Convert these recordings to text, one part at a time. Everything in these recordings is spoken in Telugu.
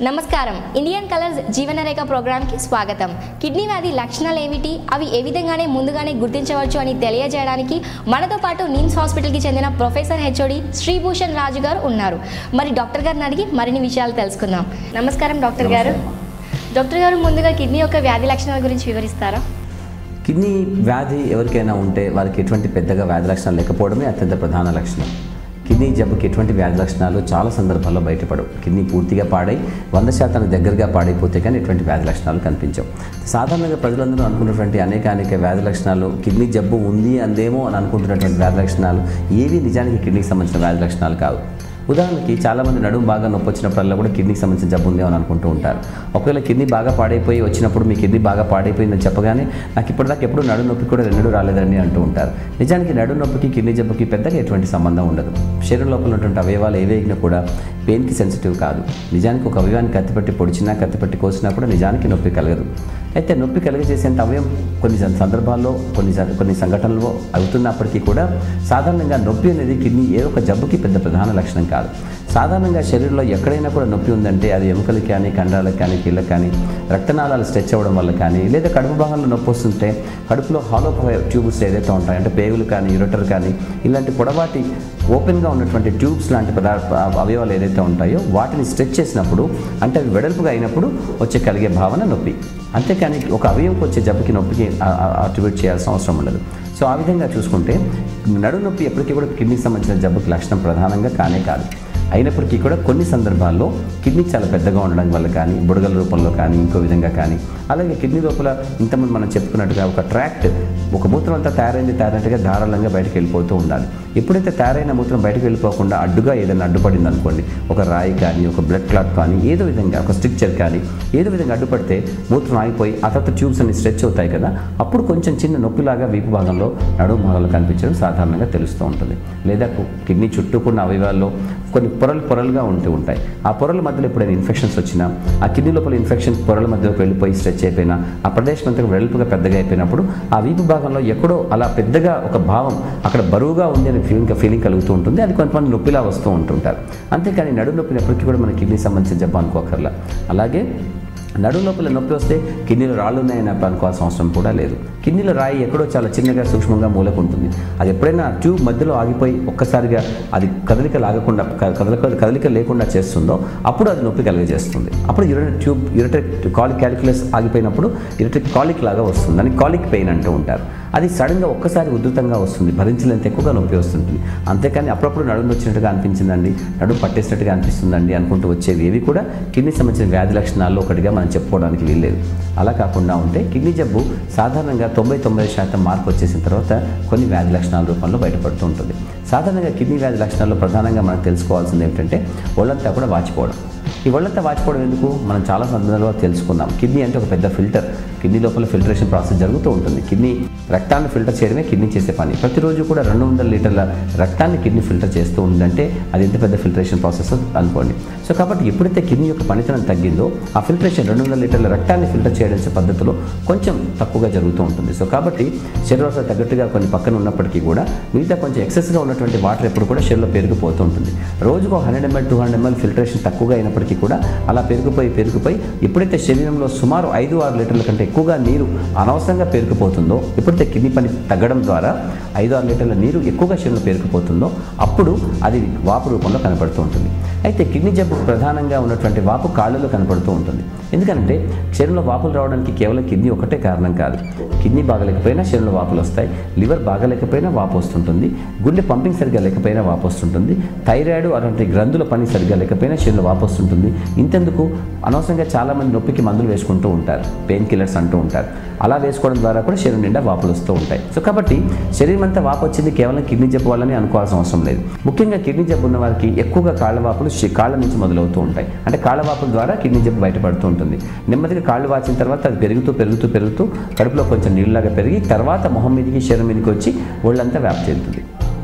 నమస్కారం ఇండియన్ కలర్స్ జీవనరేఖ ప్రోగ్రాంకి స్వాగతం కిడ్నీ వ్యాధి లక్షణాలు ఏమిటి అవి ఏ విధంగానే ముందుగానే గుర్తించవచ్చు అని తెలియజేయడానికి మనతో పాటు నిమ్స్ హాస్పిటల్కి చెందిన ప్రొఫెసర్ హెచ్ఓడి శ్రీభూషణ్ రాజు గారు ఉన్నారు మరి డాక్టర్ గారిని అడిగి మరిన్ని విషయాలు తెలుసుకుందాం నమస్కారం డాక్టర్ గారు డాక్టర్ గారు ముందుగా కిడ్నీ యొక్క వ్యాధి లక్షణాల గురించి వివరిస్తారా కిడ్నీ వ్యాధి ఎవరికైనా ఉంటే వారికి ఎటువంటి పెద్దగా వ్యాధి లక్షణాలు లేకపోవడమే అత్యంత ప్రధాన లక్షణం కిడ్నీ జబ్బుకి ఎటువంటి వ్యాధి లక్షణాలు చాలా సందర్భాల్లో బయటపడవు కిడ్నీ పూర్తిగా పాడై వంద శాతానికి దగ్గరగా పాడైపోతే కానీ ఎటువంటి వ్యాధి లక్షణాలు కనిపించవు సాధారణంగా ప్రజలందరూ అనుకున్నటువంటి అనేక అనేక వ్యాధి లక్షణాలు కిడ్నీ జబ్బు ఉంది అందేమో అని అనుకుంటున్నటువంటి వ్యాధి లక్షణాలు ఏవి నిజానికి కిడ్నీకి సంబంధించిన వ్యాధి లక్షణాలు కావు ఉదాహరణకి చాలామంది నడుము బాగా నొప్పి వచ్చినప్పుడల్లా కూడా కిడ్నీకి సంబంధించిన జబ్బు ఉందేమో అని అనుకుంటూ ఉంటారు ఒకవేళ కిడ్నీ బాగా పాడైపోయి వచ్చినప్పుడు మీ కిడ్నీ బాగా పాడైపోయిందని చెప్పగానే నాకు ఇప్పటిదాకా ఎప్పుడు నడు నొప్పి కూడా రెండూ రాలేదని అంటూ ఉంటారు నిజానికి నడు నొప్పికి కిడ్నీ జబ్బుకి పెద్దగా ఎటువంటి సంబంధం ఉండదు శరీరం లోపల ఉన్నటువంటి అవయవాలు ఏవేగినా కూడా పెయిన్కి సెన్సిటివ్ కాదు నిజానికి ఒక అవయవాన్ని కత్తిపెట్టి పొడిచినా కత్తిపెట్టి కోసినా కూడా నిజానికి నొప్పి కలగదు అయితే నొప్పి కలిగజేసేంత అవయం కొన్ని సం- సందర్భాల్లో కొన్ని స- కొన్ని సంఘటనలు అవుతున్నప్పటికీ కూడా సాధారణంగా నొప్పి అనేది కిడ్నీ ఏ ఒక జబ్బుకి పెద్ద ప్రధాన లక్షణం కాదు సాధారణంగా శరీరంలో ఎక్కడైనా కూడా నొప్పి ఉందంటే అది ఎముకలకి కానీ కండరాలకు కానీ కీళ్ళకి కానీ రక్తనాళాలు స్ట్రెచ్ అవ్వడం వల్ల కానీ లేదా కడుపు భాగంలో నొప్పి వస్తుంటే కడుపులో హాలో ట్యూబ్స్ ఏదైతే ఉంటాయో అంటే పేగులు కానీ యురటర్ కానీ ఇలాంటి పొడవాటి ఓపెన్గా ఉన్నటువంటి ట్యూబ్స్ లాంటి పదార్థ అవయవాలు ఏదైతే ఉంటాయో వాటిని స్ట్రెచ్ చేసినప్పుడు అంటే అవి వెడల్పుగా అయినప్పుడు వచ్చే కలిగే భావన నొప్పి అంతేకాని ఒక అవయవంకి వచ్చే జబ్బుకి నొప్పికి అట్రిబ్యూట్ చేయాల్సిన అవసరం ఉండదు సో ఆ విధంగా చూసుకుంటే నడుము నొప్పి ఎప్పటికీ కూడా కిడ్నీకి సంబంధించిన జబ్బుకి లక్షణం ప్రధానంగా కానే కాదు అయినప్పటికీ కూడా కొన్ని సందర్భాల్లో కిడ్నీ చాలా పెద్దగా ఉండడం వల్ల కానీ బుడగల రూపంలో కానీ ఇంకో విధంగా కానీ అలాగే కిడ్నీ లోపల ఇంతకుముందు మనం చెప్పుకున్నట్టుగా ఒక ట్రాక్ట్ ఒక మూత్రం అంతా తయారైంది తయారైనట్టుగా ధారాళంగా బయటకు వెళ్ళిపోతూ ఉండాలి ఎప్పుడైతే తయారైన మూత్రం బయటకు వెళ్ళిపోకుండా అడ్డుగా ఏదైనా అడ్డుపడింది అనుకోండి ఒక రాయి కానీ ఒక బ్లడ్ క్లాట్ కానీ ఏదో విధంగా ఒక స్ట్రిక్చర్ కానీ ఏదో విధంగా అడ్డుపడితే మూత్రం ఆగిపోయి ఆ తర్వాత ట్యూబ్స్ అన్ని స్ట్రెచ్ అవుతాయి కదా అప్పుడు కొంచెం చిన్న నొప్పిలాగా వీపు భాగంలో నడుము భాగంలో కనిపించడం సాధారణంగా తెలుస్తూ ఉంటుంది లేదా కు- కిడ్నీ చుట్టూకున్న అవయవాల్లో కొన్ని పొరలు పొరలుగా ఉంటూ ఉంటాయి ఆ పొరల మధ్యలో ఎప్పుడైనా ఇన్ఫెక్షన్స్ వచ్చినా ఆ కిడ్నీ లోపల ఇన్ఫెక్షన్ పొరల మధ్యలోకి వెళ్ళిపోయి స్ట్రెచ్ అయిపోయినా ఆ ప్రదేశం అంతా వెడల్పుగా పెద్దగా అయిపోయినప్పుడు ఆ వీపు భాగంలో ఎక్కడో అలా పెద్దగా ఒక భావం అక్కడ బరువుగా ఉంది అనే ఫీలింగ్ ఫీలింగ్ కలుగుతూ ఉంటుంది అది కొంతమంది నొప్పిలా వస్తూ ఉంటుంటారు అంతేకాని నడు నొప్పిని ఎప్పటికీ కూడా మన కిడ్నీ సంబంధించిన జబ్బు అనుకోకర్లా అలాగే నడుము లోపల నొప్పి వస్తే కిడ్నీలో రాళ్ళు ఉన్నాయని అప్పుడు అనుకోవాల్సిన అవసరం కూడా లేదు కిడ్నీలో రాయి ఎక్కడో చాలా చిన్నగా సూక్ష్మంగా మూలకు ఉంటుంది అది ఎప్పుడైనా ఆ ట్యూబ్ మధ్యలో ఆగిపోయి ఒక్కసారిగా అది కదలిక లాగకుండా క- కదలిక కదలిక లేకుండా చేస్తుందో అప్పుడు అది నొప్పి కలిగజేస్తుంది అప్పుడు urinary tube ureteric colic calculus ఆగిపోయినప్పుడు యూరిటరీ కాలిక్ లాగా వస్తుంది అని కాలిక్ పెయిన్ అంటూ ఉంటారు అది సడన్గా ఒక్కసారి ఉధృతంగా వస్తుంది భరించలేంత ఎక్కువగా నొప్పి వస్తుంది అంతేకాని అప్పుడప్పుడు నడుము వచ్చినట్టుగా అనిపించిందండి నడుము పట్టేసినట్టుగా అనిపిస్తుందండి అనుకుంటూ వచ్చేవి ఏవి కూడా కిడ్నీ సంబంధించిన వ్యాధి లక్షణాల్లో ఒకటిగా మనం చెప్పుకోవడానికి వీల్లేదు అలా కాకుండా ఉంటే కిడ్నీ జబ్బు సాధారణంగా తొంభై తొంభై శాతం మార్పు వచ్చేసిన తర్వాత కొన్ని వ్యాధి లక్షణాల రూపంలో బయటపడుతూ ఉంటుంది సాధారణంగా కిడ్నీ వ్యాధి లక్షణాల్లో ప్రధానంగా మనం తెలుసుకోవాల్సింది ఏమిటంటే ఒళ్ళంతా కూడా వాచిపోవడం ఈ ఒళ్ళంతా వాచిపోవడం ఎందుకు మనం చాలా సందర్భాల్లో తెలుసుకున్నాం కిడ్నీ అంటే ఒక పెద్ద ఫిల్టర్ కిడ్నీ లోపల ఫిల్టరేషన్ ప్రాసెస్ జరుగుతూ ఉంటుంది కిడ్నీ రక్తాన్ని ఫిల్టర్ చేయడమే కిడ్నీ చేసే పని ప్రతిరోజు కూడా రెండు వందల లీటర్ల రక్తాన్ని కిడ్నీ ఫిల్టర్ చేస్తూ ఉందంటే అది ఎంత పెద్ద ఫిల్టరేషన్ ప్రాసెస్ అనుకోండి సో కాబట్టి ఎప్పుడైతే కిడ్నీ యొక్క పనితనం తగ్గిందో ఆ ఫిల్టరేషన్ రెండు వందల లీటర్ల రక్తాన్ని ఫిల్టర్ చేయడం పద్ధతిలో కొంచెం తక్కువగా జరుగుతూ ఉంటుంది సో కాబట్టి శరీరంలో తగ్గట్టుగా కొన్ని పక్కన ఉన్నప్పటికీ కూడా మిగతా కొంచెం ఎక్సెస్గా ఉన్నటువంటి వాటర్ ఎప్పుడు కూడా శరీరంలో పెరిగిపోతూ ఉంటుంది రోజుకు hundred ml two hundred ml filtration తక్కువగా అయినప్పటికీ కూడా అలా పెరిగిపోయి పెరిగిపోయి ఎప్పుడైతే శరీరంలో సుమారు ఐదు ఆరు లీటర్ల కంటే ఎక్కువగా నీరు అనవసరంగా పేరుకుపోతుందో ఎప్పుడైతే కిడ్నీ పని తగ్గడం ద్వారా ఐదు ఆరు లీటర్ల నీరు ఎక్కువగా శరీరంలో పేరుకుపోతుందో అప్పుడు అది వాపు రూపంలో కనపడుతూ ఉంటుంది అయితే కిడ్నీ జబ్బు ప్రధానంగా ఉన్నటువంటి వాపు కాళ్ళలో కనపడుతూ ఉంటుంది ఎందుకంటే శరీరంలో వాపులు రావడానికి కేవలం కిడ్నీ ఒకటే కారణం కాదు కిడ్నీ బాగలేకపోయినా శరీరంలో వాపులు వస్తాయి లివర్ బాగలేకపోయినా వాపు వస్తుంటుంది గుండె పంపింగ్ సరిగ్గా లేకపోయినా వాపు వస్తుంటుంది థైరాయిడ్ అలాంటి గ్రంథుల పని సరిగ్గా లేకపోయినా శరీరంలో వాపు వస్తుంటుంది ఇంతెందుకు అనవసరంగా చాలామంది నొప్పికి మందులు వేసుకుంటూ ఉంటారు పెయిన్ కిల్లర్స్ అంటూ ఉంటారు అలా వేసుకోవడం ద్వారా కూడా శరీరం నిండా వాపులు వస్తూ ఉంటాయి సో కాబట్టి శరీరం అంతా వాపు వచ్చింది కేవలం కిడ్నీ జబ్బు వల్లనే అనుకోవాల్సిన అవసరం లేదు ముఖ్యంగా కిడ్నీ జబ్బు ఉన్న వారికి ఎక్కువగా కాళ్ళ వాపులు శి- కాళ్ళ నుంచి మొదలవుతూ ఉంటాయి అంటే కాళ్ళ వాపుల ద్వారా కిడ్నీ జబ్బు బయటపడుతూ ఉంటుంది నెమ్మదిగా కాళ్ళు వాచిన తర్వాత అది పెరుగుతూ పెరుగుతూ పెరుగుతూ కడుపులో కొంచెం నీళ్ళలాగా పెరిగి తర్వాత మొహం మీదకి శరీరం మీదకి వచ్చి ఒళ్ళంతా వ్యాప్తి చెందుతుంది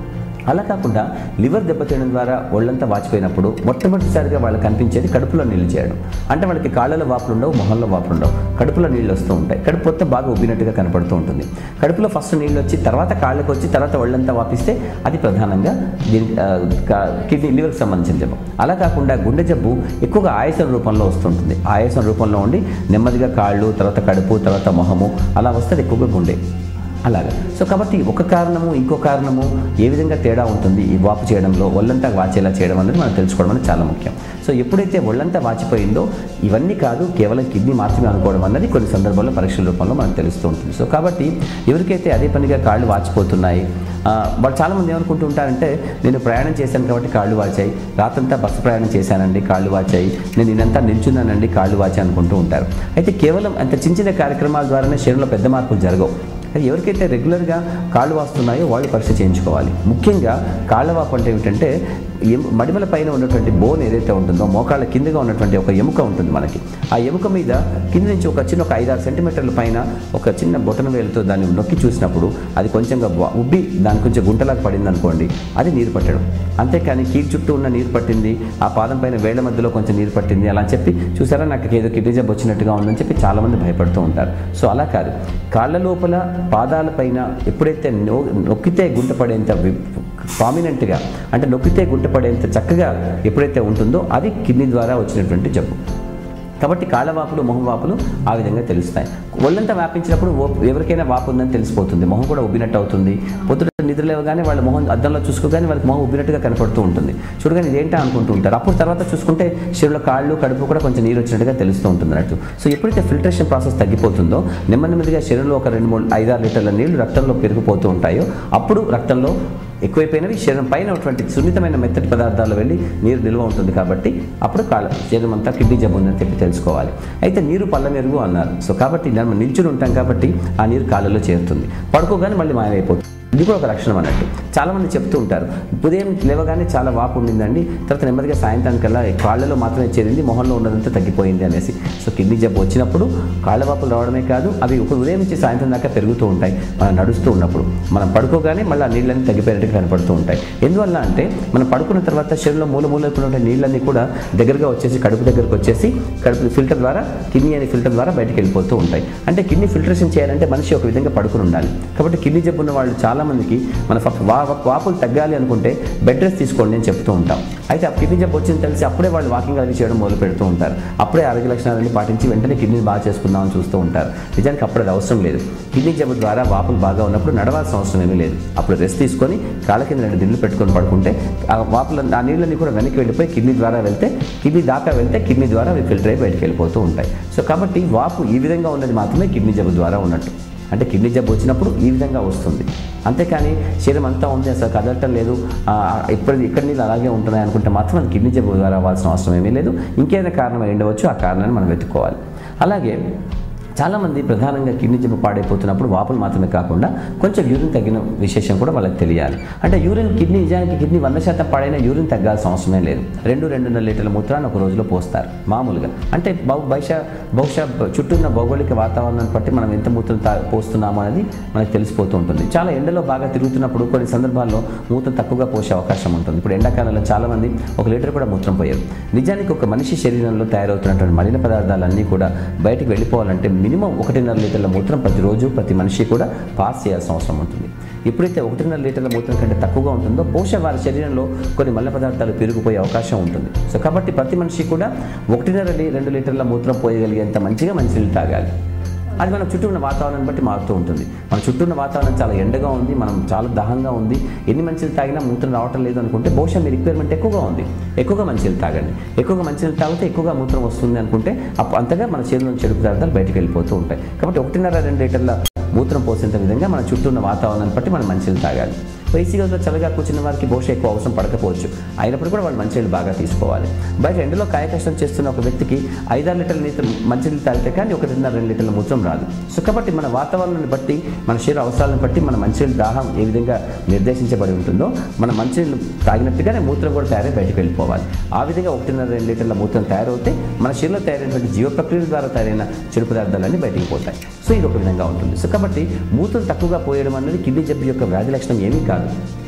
అలా కాకుండా లివర్ దెబ్బతీయడం ద్వారా ఒళ్ళంతా వాచిపోయినప్పుడు మొట్టమొదటిసారిగా వాళ్ళకి కనిపించేది కడుపులో నీళ్లు చేయడం అంటే వాళ్ళకి కాళ్ళలో వాపులు ఉండవు మొహంలో వాపులు ఉండవు కడుపులో నీళ్ళు వస్తూ ఉంటాయి కడుపు మొత్తం బాగా ఉబ్బినట్టుగా కనపడుతూ ఉంటుంది కడుపులో ఫస్ట్ నీళ్ళు వచ్చి తర్వాత కాళ్ళకి వచ్చి తర్వాత ఒళ్ళంతా వాపిస్తే అది ప్రధానంగా దీని కిడ్నీ లివర్కి సంబంధించిన జబ్బు అలా కాకుండా గుండె జబ్బు ఎక్కువగా ఆయాసం రూపంలో వస్తుంటుంది ఆయాసం రూపంలో ఉండి నెమ్మదిగా కాళ్ళు తర్వాత కడుపు తర్వాత మొహము అలా వస్తుంది ఎక్కువగా గుండె అలాగా సో కాబట్టి ఒక కారణము ఇంకో కారణము ఏ విధంగా తేడా ఉంటుంది ఈ వాపు చేయడంలో ఒళ్ళంతా వాచేలా చేయడం అనేది మనం తెలుసుకోవడం అనేది చాలా ముఖ్యం సో ఎప్పుడైతే ఒళ్ళంతా వాచిపోయిందో ఇవన్నీ కాదు కేవలం కిడ్నీ మాత్రమే అనుకోవడం అన్నది కొన్ని సందర్భాల్లో పరీక్షల రూపంలో మనకు తెలుస్తూ ఉంటుంది సో కాబట్టి ఎవరికైతే అదే పనిగా కాళ్ళు వాచిపోతున్నాయి ఆ, వాళ్ళు చాలామంది ఏమనుకుంటూ ఉంటారంటే నేను ప్రయాణం చేశాను కాబట్టి కాళ్ళు వాచాయి రాత్రంతా బస్సు ప్రయాణం చేశానండి కాళ్ళు వాచాయి నేను ఇదంతా నిల్చున్నానండి కాళ్ళు వాచాయి అనుకుంటూ ఉంటారు అయితే కేవలం అంత చిన్న చిన్న కార్యక్రమాల ద్వారానే శరీరంలో పెద్ద మార్పులు జరగవు అది ఎవరికైతే రెగ్యులర్గా కాళ్ళు వాస్తున్నాయో వాళ్ళు పరీక్ష చేయించుకోవాలి ముఖ్యంగా కాళ్ళ వాపు అంటే ఏమిటంటే ఎం మడిమల పైన ఉన్నటువంటి బోన్ ఏదైతే ఉంటుందో మోకాళ్ళ కిందగా ఉన్నటువంటి ఒక ఎముక ఉంటుంది మనకి ఆ ఎముక మీద కింద నుంచి ఒక చిన్న ఒక ఐదారు సెంటీమీటర్ల పైన ఒక చిన్న బొటన వేలుతో దాన్ని నొక్కి చూసినప్పుడు అది కొంచెంగా వా- ఉబ్బి దాని కొంచెం గుంటలాగా పడింది అనుకోండి అది నీరు పట్టడం అంతేకాని కీలు చుట్టూ ఉన్న నీరు పట్టింది ఆ పాదం పైన వేళ్ల మధ్యలో కొంచెం నీరు పట్టింది అలా చెప్పి చూసారా నాకు ఏదో కిడ్నీ జబ్బు వచ్చినట్టుగా ఉందని చెప్పి చాలామంది భయపడుతూ ఉంటారు సో అలా కాదు కాళ్ళ లోపల పాదాల పైన ఎప్పుడైతే నో నొక్కితే గుంట పడేంత వి- ప్రామినెంట్గా అంటే నొక్కితే గుంట పడేంత చక్కగా ఎప్పుడైతే ఉంటుందో అది కిడ్నీ ద్వారా వచ్చినటువంటి జబ్బు కాబట్టి కాళ్ళ వాపులు మొహం వాపులు ఆ విధంగా తెలుస్తాయి ఒళ్ళంతా వ్యాపించినప్పుడు ఓ- ఎవరికైనా వాపు ఉందని తెలిసిపోతుంది మొహం కూడా ఉబ్బినట్టు అవుతుంది పొద్దున నిద్ర లేవగానే వాళ్ళ మొహం అద్దంలో చూసుకోగానే వాళ్ళకి మొహం ఉబ్బినట్టుగా కనపడుతూ ఉంటుంది చూడగానే ఇదేంటా అనుకుంటూ ఉంటారు అప్పుడు తర్వాత చూసుకుంటే శరీరంలో కాళ్ళు కడుపు కూడా కొంచెం నీరు వచ్చినట్టుగా తెలుస్తూ ఉంటుంది అన్నట్టు సో ఎప్పుడైతే ఫిల్టరేషన్ ప్రాసెస్ తగ్గిపోతుందో నెమ్మది నెమ్మదిగా శరీరంలో ఒక రెండు మూడు ఐదారు లీటర్ల నీళ్లు రక్తంలో పెరిగిపోతూ ఉంటాయో అప్పుడు రక్తంలో ఎక్కువైపోయినవి శరీరం పైన ఉన్నటువంటి సున్నితమైన మెత్తటి పదార్థాలు వెళ్ళి నీరు నిల్వ ఉంటుంది కాబట్టి అప్పుడు కాళ్ళ శరీరం అంతా కిడ్నీ జబ్బు ఉందని చెప్పి తెలుసుకోవాలి అయితే నీరు పళ్ళ మెరుగు అన్నారు సో కాబట్టి మనం నిల్చుని ఉంటాం కాబట్టి ఆ నీరు కాళ్ళలో చేరుతుంది పడుకోగానే మళ్ళీ మాయమైపోతుంది ఇది కూడా ఒక లక్షణం అన్నట్టు చాలామంది చెప్తూ ఉంటారు ఉదయం లేవగానే చాలా వాపు ఉండిందండి తర్వాత నెమ్మదిగా సాయంత్రానికల్లా కాళ్ళలో మాత్రమే చేరింది మొహంలో ఉన్నదంతా తగ్గిపోయింది అనేసి సో కిడ్నీ జబ్బు వచ్చినప్పుడు కాళ్ళ వాపులు రావడమే కాదు అవి ఒక ఉదయం నుంచి సాయంత్రం దాకా పెరుగుతూ ఉంటాయి మనం నడుస్తూ ఉన్నప్పుడు మనం పడుకోగానే మళ్ళీ ఆ నీళ్ళన్నీ తగ్గిపోయినట్టుగా కనపడుతూ ఉంటాయి ఎందువల్ల అంటే మనం పడుకున్న తర్వాత శరీరంలో మూల మూలకు ఉన్న నీళ్ళన్నీ కూడా దగ్గరగా వచ్చేసి కడుపు దగ్గరకు వచ్చేసి కడుపు ఫిల్టర్ ద్వారా కిడ్నీ అనే ఫిల్టర్ ద్వారా బయటకు వెళ్ళిపోతూ ఉంటాయి అంటే కిడ్నీ ఫిల్టరేషన్ చేయాలంటే మనిషి ఒక విధంగా పడుకుని ఉండాలి కాబట్టి కిడ్నీ జబ్బు ఉన్న వాళ్ళు చాలా మందికి మన ఫ- వా వాపులు తగ్గాలి అనుకుంటే బెడ్ రెస్ట్ తీసుకోండి అని చెప్తూ ఉంటాం అయితే ఆ కిడ్నీ జబ్బు వచ్చింది తెలిసి అప్పుడే వాళ్ళు వాకింగ్ అవి చేయడం మొదలు పెడుతూ ఉంటారు అప్పుడే ఆరోగ్య లక్షణాలన్నీ పాటించి వెంటనే కిడ్నీని బాగా చేసుకుందామని చూస్తూ ఉంటారు నిజానికి అప్పుడు అది అవసరం లేదు కిడ్నీ జబ్బు ద్వారా వాపులు బాగా ఉన్నప్పుడు నడవాల్సిన అవసరం ఏమీ లేదు అప్పుడు రెస్ట్ తీసుకొని కాళ్ళ కింద రెండు దిండ్లు పెట్టుకొని పడుకుంటే ఆ వాపులు ఆ నీళ్ళన్నీ కూడా వెనక్కి వెళ్ళిపోయి కిడ్నీ ద్వారా వెళ్తే కిడ్నీ దాకా వెళ్తే కిడ్నీ ద్వారా అవి ఫిల్టర్ అయి బయటకు వెళ్ళిపోతూ ఉంటాయి సో కాబట్టి వాపు ఈ విధంగా ఉన్నది మాత్రమే కిడ్నీ జబ్బు ద్వారా ఉన్నట్టు అంటే కిడ్నీ జబ్బు వచ్చినప్పుడు ఈ విధంగా వస్తుంది అంతేకాని శరీరం అంతా ఉంది అసలు కదలటం లేదు ఆ, ఇప్పుడు ఇక్కడ నీళ్ళు అలాగే ఉంటున్నాయి అనుకుంటే మాత్రం అది కిడ్నీ జబ్బు ద్వారా అవ్వాల్సిన అవసరం ఏమీ లేదు ఇంకేదైనా కారణం అయి ఉండవచ్చు ఆ కారణాన్ని మనం వెతుక్కోవాలి అలాగే చాలామంది ప్రధానంగా కిడ్నీ జబ్బు పాడైపోతున్నప్పుడు వాపులు మాత్రమే కాకుండా కొంచెం యూరిన్ తగ్గిన విశేషం కూడా వాళ్ళకి తెలియాలి అంటే యూరిన్ కిడ్నీ నిజానికి కిడ్నీ వంద శాతం పాడైన యూరిన్ తగ్గాల్సిన అవసరమే లేదు రెండు రెండున్నర లీటర్ల మూత్రాన్ని ఒక రోజులో పోస్తారు మామూలుగా అంటే బహు బహుశా బహుశా చుట్టూ ఉన్న భౌగోళిక వాతావరణాన్ని బట్టి మనం ఎంత మూత్రం తా పోస్తున్నామో అనేది మనకు తెలిసిపోతూ ఉంటుంది చాలా ఎండలో బాగా తిరుగుతున్నప్పుడు కొన్ని సందర్భాల్లో మూత్రం తక్కువగా పోసే అవకాశం ఉంటుంది ఇప్పుడు ఎండాకాలంలో చాలామంది ఒక లీటర్ కూడా మూత్రం పోయారు నిజానికి ఒక మనిషి శరీరంలో తయారవుతున్నటువంటి మలిన పదార్థాలన్నీ కూడా బయటికి వెళ్ళిపోవాలంటే మినిమం ఒకటిన్నర లీటర్ల మూత్రం ప్రతిరోజు ప్రతి మనిషి కూడా పాస్ చేయాల్సిన అవసరం ఉంటుంది ఎప్పుడైతే ఒకటిన్నర లీటర్ల మూత్రం కంటే తక్కువగా ఉంటుందో బహుశా వారి శరీరంలో కొన్ని మల్ల పదార్థాలు పెరిగిపోయే అవకాశం ఉంటుంది సో కాబట్టి ప్రతి మనిషి కూడా ఒకటిన్నర లీ- రెండు లీటర్ల మూత్రం పోయగలిగేంత మంచిగా మంచినీళ్ళు తాగాలి అది మన చుట్టూ ఉన్న వాతావరణం బట్టి మారుతూ ఉంటుంది మన చుట్టూ ఉన్న వాతావరణం చాలా ఎండగా ఉంది మనం చాలా దాహంగా ఉంది ఎన్ని మంచిలు తాగినా మూత్రం రావటం లేదు అనుకుంటే బహుశా మీ రిక్వైర్మెంట్ ఎక్కువగా ఉంది ఎక్కువగా మంచిలు తాగండి ఎక్కువగా మంచిలు తాగితే ఎక్కువగా మూత్రం వస్తుంది అనుకుంటే అప్పుడు అంతగా మన శరీరంలో చెడు పదార్థాలు బయటకు వెళ్ళిపోతూ ఉంటాయి కాబట్టి ఒకటిన్నర రెండు లీటర్ల మూత్రం పోసేంత విధంగా మన చుట్టూ ఉన్న వాతావరణాన్ని బట్టి మనం మంచిలు తాగాలి ఏసీ గదిలో చల్లగా కూర్చున్న వారికి బహుశా ఎక్కువ అవసరం పడకపోవచ్చు అయినప్పుడు కూడా వాళ్ళు మంచినీళ్ళు బాగా తీసుకోవాలి బయట ఎండలో కాయ కష్టం చేస్తున్న ఒక వ్యక్తికి ఐదారు లీటర్ల నీళ్ళు మంచినీళ్ళు తాగితే కానీ ఒకటిన్నర రెండు లీటర్ల మూత్రం రాదు సో కాబట్టి మన వాతావరణాన్ని బట్టి మన శరీర అవసరాలను బట్టి మన మంచినీళ్ళు దాహం ఏ విధంగా నిర్దేశించబడి ఉంటుందో మన మంచినీళ్ళు తాగినట్టుగానే మూత్రం కూడా తయారై బయటకు వెళ్ళిపోవాలి ఆ విధంగా ఒకటిన్నర రెండు లీటర్ల మూత్రం తయారవుతే మన శరీరంలో తయారైనటువంటి జీవ ప్రక్రియల ద్వారా తయారైన చెడు పదార్థాలన్నీ బయటికి పోతాయి సో ఇది ఒక విధంగా ఉంటుంది సో కాబట్టి మూత్రం తక్కువగా పోయడం అనేది కిడ్నీ జబ్బు యొక్క వ్యాధి లక్షణం ఏమీ కాదు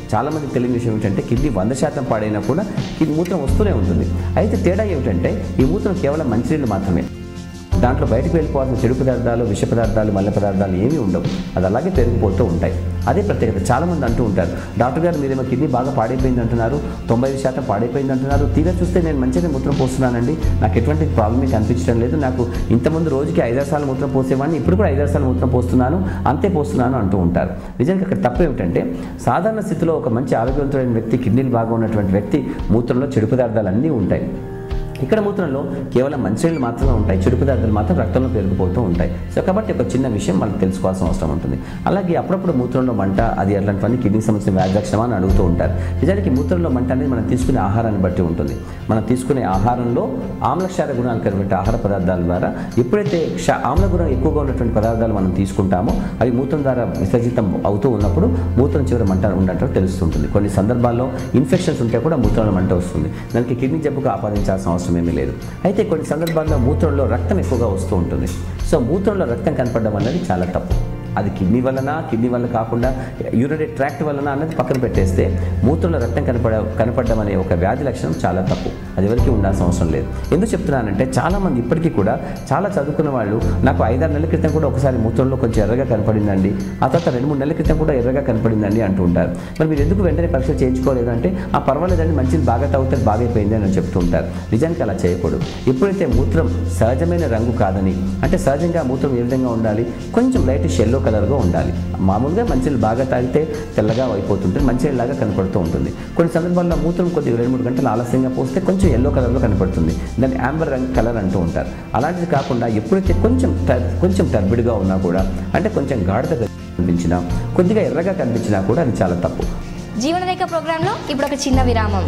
చాలామంది తెలియని విషయం ఏంటంటే కిడ్నీ వంద శాతం పాడైనా కూడా కిడ్నీ మూత్రం వస్తూనే ఉంటుంది అయితే తేడా ఏమిటంటే ఈ మూత్రం కేవలం మంచినీళ్ళు మాత్రమే దాంట్లో బయటకు వెళ్ళిపోవాల్సిన చెడు పదార్థాలు విష పదార్థాలు మల్ల పదార్థాలు ఏమీ ఉండవు అది అలాగే పెరిగిపోతూ ఉంటాయి అదే ప్రత్యేకత చాలామంది అంటూ ఉంటారు డాక్టర్ గారు మీరేమో కిడ్నీ బాగా పాడైపోయింది అంటున్నారు తొంభై ఐదు శాతం పాడైపోయింది అంటున్నారు తీరా చూస్తే నేను మంచిగా మూత్రం పోస్తున్నానండి నాకు ఎటువంటి ప్రాబ్లమే కనిపించడం లేదు నాకు ఇంతకుముందు రోజుకి ఐదారు సార్లు మూత్రం పోసేవాడిని ఇప్పుడు కూడా ఐదారు సార్లు మూత్రం పోస్తున్నాను అంతే పోస్తున్నాను అంటూ ఉంటారు నిజానికి అక్కడ తప్పు ఏమిటంటే సాధారణ స్థితిలో ఒక మంచి ఆరోగ్యవంతమైన వ్యక్తి కిడ్నీలు బాగా ఉన్నటువంటి వ్యక్తి మూత్రంలో చెడు పదార్థాలు అన్నీ ఉంటాయి ఇక్కడ మూత్రంలో కేవలం మంచినీళ్ళు మాత్రమే ఉంటాయి చెడు పదార్థాలు మాత్రం రక్తంలో పెరిగిపోతూ ఉంటాయి సో కాబట్టి ఒక చిన్న విషయం మనం తెలుసుకోవాల్సిన అవసరం ఉంటుంది అలాగే అప్పుడప్పుడు మూత్రంలో మంట అది అట్లాంటివన్నీ కిడ్నీ సమస్య వ్యాధి లక్షణమా అని అడుగుతూ ఉంటారు నిజానికి మూత్రంలో మంట అనేది మనం తీసుకునే ఆహారాన్ని బట్టి ఉంటుంది మనం తీసుకునే ఆహారంలో ఆమ్లక్షార గుణాలు కలిగిన ఆహార పదార్థాల ద్వారా ఎప్పుడైతే క్ష ఆమ్ల గుణం ఎక్కువగా ఉన్నటువంటి పదార్థాలు మనం తీసుకుంటామో అవి మూత్రం ద్వారా విసర్జితం అవుతూ ఉన్నప్పుడు మూత్రం చివర మంట ఉన్నట్టు తెలుస్తుంటుంది కొన్ని సందర్భాల్లో ఇన్ఫెక్షన్స్ ఉంటే కూడా మూత్రంలో మంట వస్తుంది దానికి కిడ్నీ జబ్బుకు ఆపాదించాల్సిన అవసరం ఏమీ లేదు అయితే కొన్ని సందర్భాల్లో మూత్రంలో రక్తం ఎక్కువగా వస్తూ ఉంటుంది సో మూత్రంలో రక్తం కనపడడం అనేది చాలా తప్పు అది కిడ్నీ వలన కిడ్నీ వల్ల కాకుండా యూరినరీ ట్రాక్ట్ వలన అన్నది పక్కన పెట్టేస్తే మూత్రంలో రక్తం కనపడ కనపడడం అనే ఒక వ్యాధి లక్షణం చాలా తప్పు అది ఎవరికి ఉండాల్సిన అవసరం లేదు ఎందుకు చెప్తున్నానంటే చాలామంది ఇప్పటికీ కూడా చాలా చదువుకున్న వాళ్ళు నాకు ఐదారు నెలల క్రితం కూడా ఒకసారి మూత్రంలో కొంచెం ఎర్రగా కనపడిందండి ఆ తర్వాత రెండు మూడు నెలల క్రితం కూడా ఎర్రగా కనపడిందండి అంటూ ఉంటారు మరి మీరు ఎందుకు వెంటనే పరీక్ష చేయించుకోలేదు అంటే ఆ పర్వాలేదండి మంచిది బాగా తాగితే బాగైపోయింది అని చెప్తూ ఉంటారు నిజానికి అలా చేయకూడదు ఎప్పుడైతే మూత్రం సహజమైన రంగు కాదని అంటే సహజంగా మూత్రం ఏ విధంగా ఉండాలి కొంచెం లైట్ షెల్లో కలర్గా ఉండాలి మామూలుగా మంచినీళ్ళు బాగా తాగితే తెల్లగా అయిపోతుంటుంది మంచినీళ్ళలాగా కనపడుతూ ఉంటుంది కొన్ని సందర్భాల్లో మూత్రం కొద్దిగా రెండు మూడు గంటలు ఆలస్యంగా పోస్తే కొంచెం ఎల్లో కలర్లో కనపడుతుంది దాన్ని యాంబర్ రంగ్ కలర్ అంటూ ఉంటారు అలాంటిది కాకుండా ఎప్పుడైతే కొంచెం టర్- కొంచెం టర్బిడ్గా ఉన్నా కూడా అంటే కొంచెం గాఢత కనిపించినా కొద్దిగా ఎర్రగా కనిపించినా కూడా అది చాలా తప్పు జీవనరేఖ ప్రోగ్రాంలో ఇప్పుడు ఒక చిన్న విరామం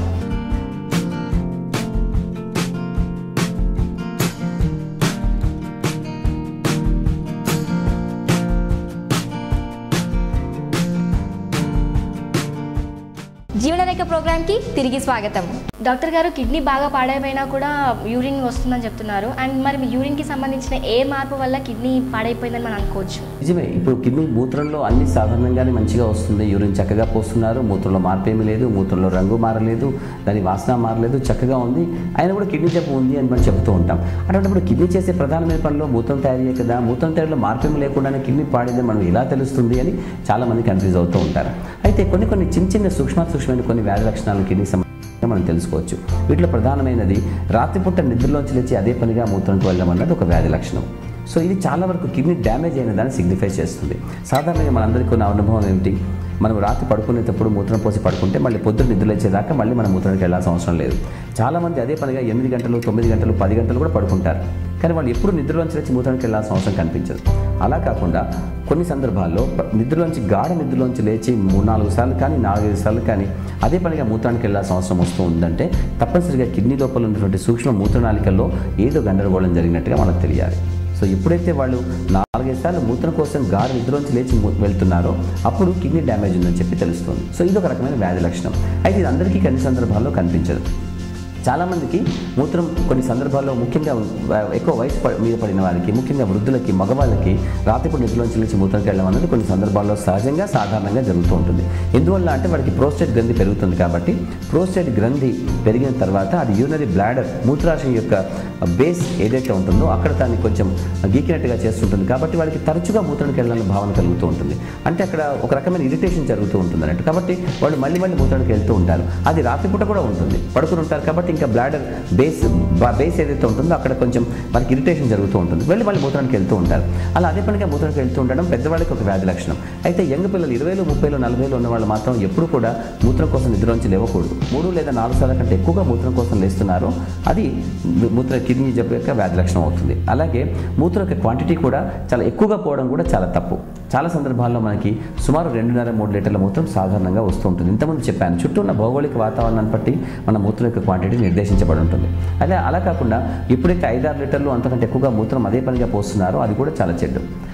జీవనరేఖ ప్రోగ్రామ్కి తిరిగి స్వాగతం డాక్టర్ గారు కిడ్నీ బాగా పాడైపోయినా కూడా యూరిన్ వస్తుందని చెప్తున్నారు అండ్ మరి మీ యూరిన్కి సంబంధించిన ఏ మార్పు వల్ల కిడ్నీ పాడైపోయిందని మనం అనుకోవచ్చు నిజమే ఇప్పుడు కిడ్నీ మూత్రంలో అన్ని సాధారణంగానే మంచిగా వస్తుంది యూరిన్ చక్కగా పోస్తున్నారు మూత్రంలో మార్పు ఏమీ లేదు మూత్రంలో రంగు మారలేదు దాని వాసన మారలేదు చక్కగా ఉంది ఆయన కూడా కిడ్నీ జబ్బు ఉంది అని మనం చెబుతూ ఉంటాం అటువంటిప్పుడు కిడ్నీ చేసే ప్రధానమైన పనిలో మూత్రం తయారీ కదా మూత్రం తయారీలో మార్పు ఏమీ లేకుండానే కిడ్నీ పాడింది మనం ఎలా తెలుస్తుంది అని చాలామంది కన్ఫ్యూజ్ అవుతూ ఉంటారు అయితే కొన్ని కొన్ని చిన్న చిన్న సూక్ష్మ సూక్ష్మమైన కొన్ని వ్యాధి లక్షణాలు కిడ్నీ సంబంధించి మనం తెలుసుకోవచ్చు వీటిలో ప్రధానమైనది రాత్రిపూట నిద్రలోంచి లేచి అదే పనిగా మూత్రంకి వెళ్ళడం అన్నది ఒక వ్యాధి లక్షణం సో ఇది చాలా వరకు కిడ్నీ డ్యామేజ్ అయిన దాన్ని సిగ్నిఫై చేస్తుంది సాధారణంగా మనందరికీ ఉన్న అనుభవం ఏమిటి మనం రాత్రి పడుకునేటప్పుడు మూత్రం పోసి పడుకుంటే మళ్ళీ పొద్దున్న నిద్ర లేచేదాకా మళ్ళీ మనం మూత్రానికి వెళ్ళాల్సిన అవసరం లేదు చాలామంది అదే పనిగా ఎనిమిది గంటలు తొమ్మిది గంటలు పది గంటలు కూడా పడుకుంటారు కానీ వాళ్ళు ఎప్పుడు నిద్రలోంచి వచ్చి మూత్రానికి వెళ్ళాల్సిన అవసరం కనిపించదు అలా కాకుండా కొన్ని సందర్భాల్లో ప- నిద్రలోంచి గాఢ నిద్రలోంచి లేచి మూడు నాలుగు సార్లు కానీ నాలుగైదు సార్లు కానీ అదే పనిగా మూత్రానికి వెళ్ళాల్సిన అవసరం వస్తూ ఉందంటే తప్పనిసరిగా కిడ్నీ లోపల ఉన్నటువంటి సూక్ష్మ మూత్రనాళికల్లో ఏదో గందరగోళం జరిగినట్టుగా మనకు తెలియాలి సో ఎప్పుడైతే వాళ్ళు నాలుగైదు సార్లు మూత్రం కోసం గాఢ నిద్రలోంచి లేచి ము- వెళ్తున్నారో అప్పుడు కిడ్నీ డ్యామేజ్ ఉందని చెప్పి తెలుస్తుంది సో ఇది ఒక రకమైన వ్యాధి లక్షణం అయితే ఇది అందరికీ కొన్ని సందర్భాల్లో కనిపించదు చాలామందికి మూత్రం కొన్ని సందర్భాల్లో ముఖ్యంగా వ- ఎక్కువ వయసు ప- మీద పడిన వారికి ముఖ్యంగా వృద్ధులకి మగవాళ్ళకి రాత్రిపూట నిద్రలోంచి లేచి మూత్రంకి వెళ్ళడం అనేది కొన్ని సందర్భాల్లో సహజంగా సాధారణంగా జరుగుతూ ఉంటుంది ఎందువల్ల అంటే వాడికి ప్రోస్టేట్ గ్రంథి పెరుగుతుంది కాబట్టి ప్రోస్టేట్ గ్రంథి పెరిగిన తర్వాత అది యూనరీ బ్లాడర్ మూత్రాశయం యొక్క బేస్ ఏదైతే ఉంటుందో అక్కడ దాన్ని కొంచెం గీకినట్టుగా చేస్తుంటుంది కాబట్టి వాడికి తరచుగా మూత్రానికి వెళ్ళాలని భావన కలుగుతూ ఉంటుంది అంటే అక్కడ ఒక రకమైన ఇరిటేషన్ జరుగుతూ ఉంటుంది అన్నట్టు కాబట్టి వాళ్ళు మళ్ళీ మళ్ళీ మూత్రానికి వెళ్తూ ఉంటారు అది రాత్రిపూట కూడా ఉంటుంది పడుకుని ఉంటారు కాబట్టి ఇంకా బ్లాడర్ బేస్ బేస్ ఏదైతే ఉంటుందో అక్కడ కొంచెం మనకి ఇరిటేషన్ జరుగుతూ ఉంటుంది వెళ్ళి మళ్ళీ మూత్రానికి వెళ్తూ ఉంటారు అలా అదే పనిగా మూత్రానికి వెళ్తూ ఉండడం పెద్దవాళ్ళకి ఒక వ్యాధి లక్షణం అయితే యంగ్ పిల్లలు ఇరవైలో ముప్పైలో నలభైలో ఉన్న వాళ్ళు మాత్రం ఎప్పుడు కూడా మూత్రం కోసం నిద్రలోంచి లేవకూడదు మూడు లేదా నాలుగు సార్ల కంటే ఎక్కువగా మూత్రం కోసం లేస్తున్నారో అది మూత్ర కిడ్నీ జబ్బు యొక్క వ్యాధి లక్షణం అవుతుంది అలాగే మూత్రం యొక్క క్వాంటిటీ కూడా చాలా ఎక్కువగా పోవడం కూడా చాలా తప్పు చాలా సందర్భాల్లో మనకి సుమారు రెండున్నర మూడు లీటర్ల మూత్రం సాధారణంగా వస్తూ ఉంటుంది ఇంతకుముందు చెప్పాను చుట్టూ ఉన్న భౌగోళిక వాతావరణాన్ని బట్టి మన మూత్రం యొక్క క్వాంటిటీ నిర్దేశించబడి ఉంటుంది అదే అలా కాకుండా ఎప్పుడైతే ఐదారు లీటర్లు అంతకంటే ఎక్కువగా మూత్రం అదే పనిగా పోస్తున్నారో అది కూడా చాలా చెడ్డు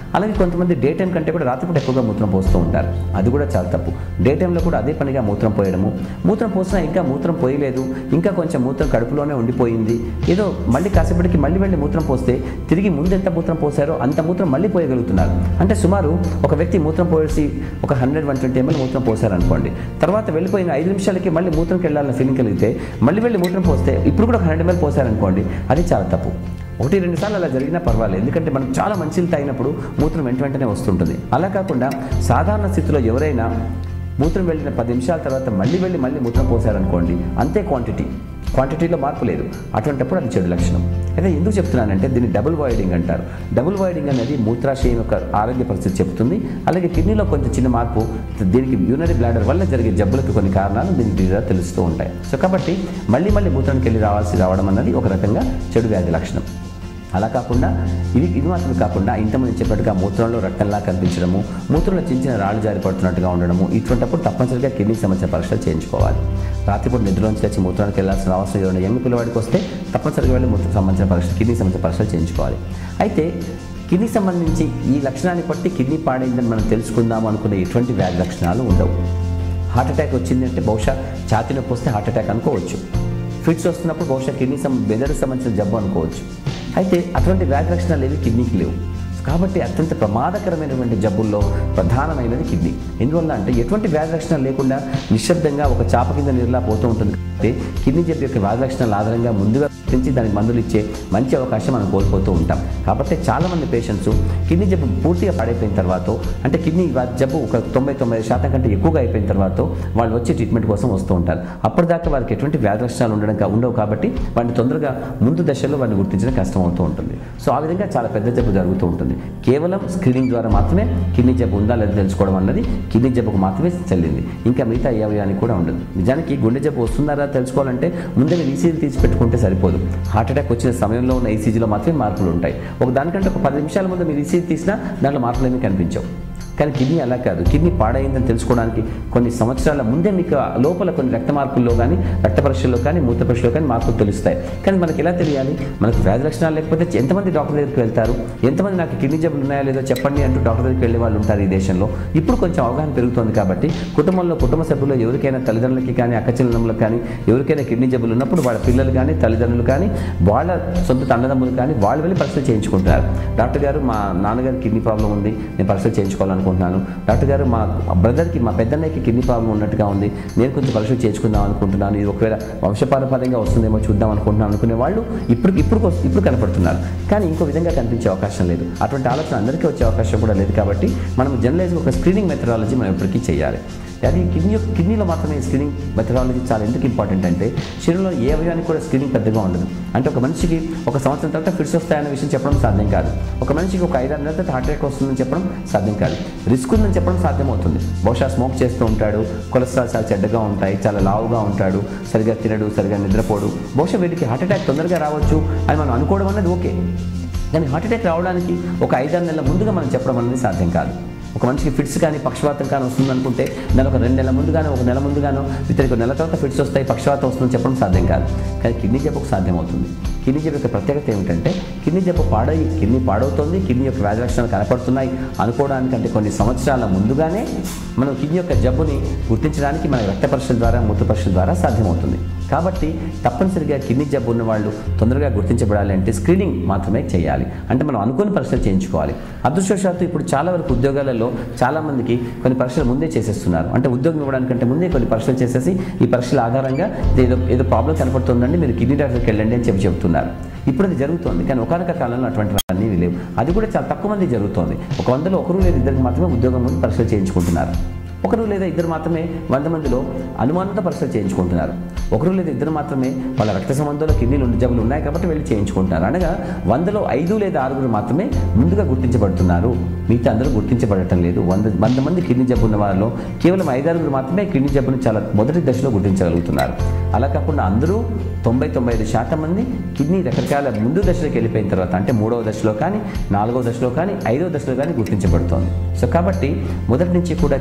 అలాగే కొంతమంది డే టైం కంటే కూడా రాత్రిపూట ఎక్కువగా మూత్రం పోస్తూ ఉంటారు అది కూడా చాలా తప్పు డే టైంలో కూడా అదే పనిగా మూత్రం పోయడము మూత్రం పోసినా ఇంకా మూత్రం పోయలేదు ఇంకా కొంచెం మూత్రం కడుపులోనే ఉండిపోయింది ఏదో మళ్ళీ కాసేపటికి మళ్ళీ వెళ్ళి మూత్రం పోస్తే తిరిగి ముందు ఎంత మూత్రం పోసారో అంత మూత్రం మళ్ళీ పోయగలుగుతున్నారు అంటే సుమారు ఒక వ్యక్తి మూత్రం పోసి ఒక హండ్రెడ్ వన్ ట్వంటీ ఎంఎల్ మూత్రం పోసారనుకోండి తర్వాత వెళ్ళిపోయిన ఐదు నిమిషాలకి మళ్ళీ మూత్రంకి వెళ్ళాలని ఫీలింగ్ కలిగితే మళ్ళీ వెళ్ళి మూత్రం పోస్తే ఇప్పుడు కూడా ఒక హండ్రెడ్ ఎంఎల్ పోసారనుకోండి అది చాలా తప్పు ఒకటి రెండు సార్లు అలా జరిగినా పర్వాలేదు ఎందుకంటే మనం చాలా మంచిలు తాగినప్పుడు మూత్రం వెంట వెంటనే వస్తుంటుంది అలా కాకుండా సాధారణ స్థితిలో ఎవరైనా మూత్రం వెళ్ళిన పది నిమిషాల తర్వాత మళ్ళీ వెళ్ళి మళ్ళీ మూత్రం పోసారనుకోండి అంతే క్వాంటిటీ క్వాంటిటీలో మార్పు లేదు అటువంటిప్పుడు అది చెడు లక్షణం అయితే ఎందుకు చెప్తున్నానంటే దీన్ని డబుల్ వాయిడింగ్ అంటారు డబుల్ వాయిడింగ్ అనేది మూత్రాశయం యొక్క ఆరోగ్య పరిస్థితి చెప్తుంది అలాగే కిడ్నీలో కొంచెం చిన్న మార్పు దీనికి యూనరీ బ్లాడర్ వల్ల జరిగే జబ్బులకు కొన్ని కారణాలు దీనికి ద్వారా తెలుస్తూ ఉంటాయి సో కాబట్టి మళ్ళీ మళ్ళీ మూత్రానికి వెళ్ళి రావాల్సి రావడం అన్నది ఒక రకంగా చెడు వ్యాధి లక్షణం అలా కాకుండా ఇది ఇది మాత్రం కాకుండా ఇంతమంది చెప్పినట్టుగా మూత్రంలో రక్తంలా కనిపించడము మూత్రంలో చిన్న చిన్న రాళ్ళు జారిపడుతున్నట్టుగా ఉండడము ఇటువంటిప్పుడు తప్పనిసరిగా కిడ్నీ సమస్య పరీక్షలు చేయించుకోవాలి రాత్రిపూట నిద్రలోంచి తెచ్చి మూత్రానికి వెళ్ళాల్సిన అవసరం ఏమైనా యంగ్ పిల్లవాడికి వస్తే తప్పనిసరిగా వెళ్ళి మూత్రం సంబంధించిన పరీక్ష కిడ్నీ సమస్య పరీక్షలు చేయించుకోవాలి అయితే కిడ్నీ సంబంధించి ఈ లక్షణాన్ని బట్టి కిడ్నీ పాడైందని మనం తెలుసుకుందాం అనుకునే ఎటువంటి వ్యాధి లక్షణాలు ఉండవు హార్ట్ అటాక్ వచ్చిందంటే బహుశా ఛాతీ నొప్పి వస్తే హార్ట్ అటాక్ అనుకోవచ్చు ఫిట్స్ వస్తున్నప్పుడు బహుశా కిడ్నీ సం బెదర్కి సంబంధించిన జబ్బు అనుకోవచ్చు అయితే అటువంటి వ్యాధి లక్షణాలు ఏవి కిడ్నీకి లేవు కాబట్టి అత్యంత ప్రమాదకరమైనటువంటి జబ్బుల్లో ప్రధానమైనది కిడ్నీ ఎందువల్ల అంటే ఎటువంటి వ్యాధి లక్షణాలు లేకుండా నిశ్శబ్దంగా ఒక చాప కింద నీరులా పోతూ ఉంటుంది కాబట్టి కిడ్నీ జబ్బు యొక్క వ్యాధి లక్షణాల ఆధారంగా ముందుగా గుర్తించి దానికి మందులు ఇచ్చే మంచి అవకాశం మనం కోల్పోతూ ఉంటాం కాబట్టి చాలామంది పేషెంట్స్ కిడ్నీ జబ్బు పూర్తిగా పాడైపోయిన తర్వాత అంటే కిడ్నీ వా- జబ్బు ఒక తొంభై తొంభై శాతం కంటే ఎక్కువగా అయిపోయిన తర్వాత వాళ్ళు వచ్చి ట్రీట్మెంట్ కోసం వస్తూ ఉంటారు అప్పటిదాకా వారికి ఎటువంటి వ్యాధి లక్షణాలు ఉండడం కా- ఉండవు కాబట్టి వాటిని తొందరగా ముందు దశలో వాటిని గుర్తించడం కష్టం అవుతూ ఉంటుంది సో ఆ విధంగా చాలా పెద్ద జబ్బు జరుగుతూ ఉంటుంది కేవలం స్క్రీనింగ్ ద్వారా మాత్రమే కిడ్నీ జబ్బు ఉందా లేదా తెలుసుకోవడం అన్నది కిడ్నీ జబ్బుకు మాత్రమే చెల్లింది ఇంకా మిగతా ఏ అవయానికి కూడా ఉండదు నిజానికి గుండె జబ్బు వస్తుందా రాదా తెలుసుకోవాలంటే ముందే మీరు ఈసీజీ తీసి పెట్టుకుంటే సరిపోదు హార్ట్ అటాక్ వచ్చిన సమయంలో ఉన్న ఈసీజీలో మాత్రమే మార్పులు ఉంటాయి ఒక దానికంటే ఒక పది నిమిషాల ముందు మీరు ఈసీజీ తీసినా దాంట్లో మార్పులు ఏమీ కనిపించవు కానీ కిడ్నీ అలా కాదు కిడ్నీ పాడైందని తెలుసుకోవడానికి కొన్ని సంవత్సరాల ముందే మీకు ఆ లోపల కొన్ని రక్త మార్పుల్లో కానీ రక్త పరీక్షల్లో కానీ మూత్ర పరీక్షలో కానీ మార్పులు తెలుస్తాయి కానీ మనకి ఎలా తెలియాలి మనకు వ్యాధి లక్షణాలు లేకపోతే ఎంతమంది డాక్టర్ దగ్గరికి వెళ్తారు ఎంతమంది నాకు కిడ్నీ జబ్బులు ఉన్నాయా లేదో చెప్పండి అంటూ డాక్టర్ దగ్గరికి వెళ్ళే వాళ్ళు ఉంటారు ఈ దేశంలో ఇప్పుడు కొంచెం అవగాహన పెరుగుతోంది కాబట్టి కుటుంబంలో కుటుంబ సభ్యులు ఎవరికైనా తల్లిదండ్రులకి కానీ అక్క చెల్లెమ్మలకు కానీ ఎవరికైనా కిడ్నీ జబ్బులు ఉన్నప్పుడు వాళ్ళ పిల్లలు కానీ తల్లిదండ్రులు కానీ వాళ్ళ సొంత అన్నదమ్ములు కానీ వాళ్ళు వెళ్ళి పరీక్షలు చేయించుకుంటారు డాక్టర్ గారు మా నాన్నగారికి కిడ్నీ ప్రాబ్లం ఉంది నేను పరీక్షలు చేయించుకోవాలనుకుంటున్నాను డాక్టర్ గారు మా బ్రదర్కి మా పెద్దన్నయ్యకి కిడ్నీ ప్రాబ్లం ఉన్నట్టుగా ఉంది నేను కొంచెం పరీక్షలు చేయించుకుందాం అనుకుంటున్నాను ఇది ఒకవేళ వంశపారపర్యంగా వస్తుందేమో చూద్దాం అనుకుంటున్నాను అనుకునే వాళ్ళు ఇప్పుడు ఇప్పుడు కొస్- ఇప్పుడు కనపడుతున్నారు కానీ ఇంకో విధంగా కనిపించే అవకాశం లేదు అటువంటి ఆలోచన అందరికీ వచ్చే అవకాశం కూడా లేదు కాబట్టి మనం జనరలైజ్గా ఒక స్క్రీనింగ్ మెథడాలజీ మనం ఎప్పటికీ చేయాలి అది కిడ్నీ యొక్క- కిడ్నీలో మాత్రమే స్క్రీనింగ్ మెథడాలజీ చాలా ఎందుకు ఇంపార్టెంట్ అంటే శరీరంలో ఏ అవయానికి కూడా స్క్రీనింగ్ పెద్దగా ఉండదు అంటే ఒక మనిషికి ఒక సంవత్సరం తర్వాత ఫిట్స్ వస్తాయనే విషయం చెప్పడం సాధ్యం కాదు ఒక మనిషికి ఒక ఐదారు నెలల తర్వాత హార్ట్ అటాక్ వస్తుందని చెప్పడం సాధ్యం కాదు రిస్క్ ఉందని చెప్పడం సాధ్యమవుతుంది బహుశా స్మోక్ చేస్తూ ఉంటాడు కొలెస్ట్రాల్ చాలా చెడ్డగా ఉంటాయి చాలా లావుగా ఉంటాడు సరిగా తినడు సరిగా నిద్రపోడు బహుశా వీటికి హార్ట్ అటాక్ తొందరగా రావచ్చు అని మనం అనుకోవడం అన్నది ఓకే కానీ హార్ట్ అటాక్ రావడానికి ఒక ఐదారు నెలల ముందుగా మనం చెప్పడం అనేది సాధ్యం కాదు ఒక మనిషికి ఫిట్స్ కానీ పక్షవాతం కానీ వస్తుంది అనుకుంటే దాని ఒక రెండు నెలల ముందుగానో ఒక నెల ముందుగానో ఇతనికి ఒక నెల తర్వాత ఫిట్స్ వస్తాయి పక్షవాతం వస్తుందని చెప్పడం సాధ్యం కాదు కానీ కిడ్నీ జబ్బుకు సాధ్యమవుతుంది కిడ్నీ జబ్బు యొక్క ప్రత్యేకత ఏమిటంటే కిడ్నీ జబ్బు పాడై కిడ్నీ పాడవుతోంది కిడ్నీ యొక్క వ్యాధి లక్షణాలు కనపడుతున్నాయి అనుకోవడానికంటే కొన్ని సంవత్సరాల ముందుగానే మనం కిడ్నీ యొక్క జబ్బుని గుర్తించడానికి మన రక్త పరీక్షల ద్వారా మూత్ర పరీక్షల ద్వారా సాధ్యమవుతుంది కాబట్టి తప్పనిసరిగా కిడ్నీ జబ్బు ఉన్న వాళ్ళు తొందరగా గుర్తించబడాలి అంటే స్క్రీనింగ్ మాత్రమే చేయాలి అంటే మనం అనుకుని పరీక్షలు చేయించుకోవాలి అదృష్టవశాత్తు ఇప్పుడు చాలా వరకు ఉద్యోగాలలో చాలా మందికి కొన్ని పరీక్షలు ముందే చేసేస్తున్నారు అంటే ఉద్యోగం ఇవ్వడానికంటే ముందే కొన్ని పరీక్షలు చేసేసి ఈ పరీక్షల ఆధారంగా ఏదో ఏదో ప్రాబ్లం కనపడుతుందండి మీరు కిడ్నీ డాక్టర్కి వెళ్ళండి అని చెప్పి చెప్తున్నారు ఇప్పుడు అది జరుగుతోంది కానీ ఒకనొక కాలంలో అటువంటివన్నీ లేవు అది కూడా చాలా తక్కువ మంది జరుగుతోంది ఒక వందలో ఒకరు లేదా ఇద్దరికి మాత్రమే ఉద్యోగం ముందు పరీక్షలు చేయించుకుంటున్నారు ఒకరు లేదా ఇద్దరు మాత్రమే వంద మందిలో అనుమానంతో పరీక్షలు చేయించుకుంటున్నారు ఒకరు లేదా ఇద్దరు మాత్రమే వాళ్ళ రక్త సంబంధంలో కిడ్నీలు ఉండే జబ్బులు ఉన్నాయి కాబట్టి వెళ్ళి చేయించుకుంటున్నారు అనగా వందలో ఐదు లేదా ఆరుగురు మాత్రమే ముందుగా గుర్తించబడుతున్నారు మిగతా అందరూ గుర్తించబడటం లేదు వంద వంద మంది కిడ్నీ జబ్బు ఉన్న వారిలో కేవలం ఐదారుగురు మాత్రమే కిడ్నీ జబ్బును చాలా మొదటి దశలో గుర్తించగలుగుతున్నారు అలా కాకుండా అందరూ తొంభై తొంభై ఐదు శాతం మంది కిడ్నీ రకరకాల ముందు దశలోకి వెళ్ళిపోయిన తర్వాత అంటే మూడవ దశలో కానీ నాలుగవ దశలో కానీ ఐదవ దశలో కానీ గుర్తించబడుతోంది సో కాబట్టి మొదటి నుంచి కూడా కిడ్నీ జబ్బు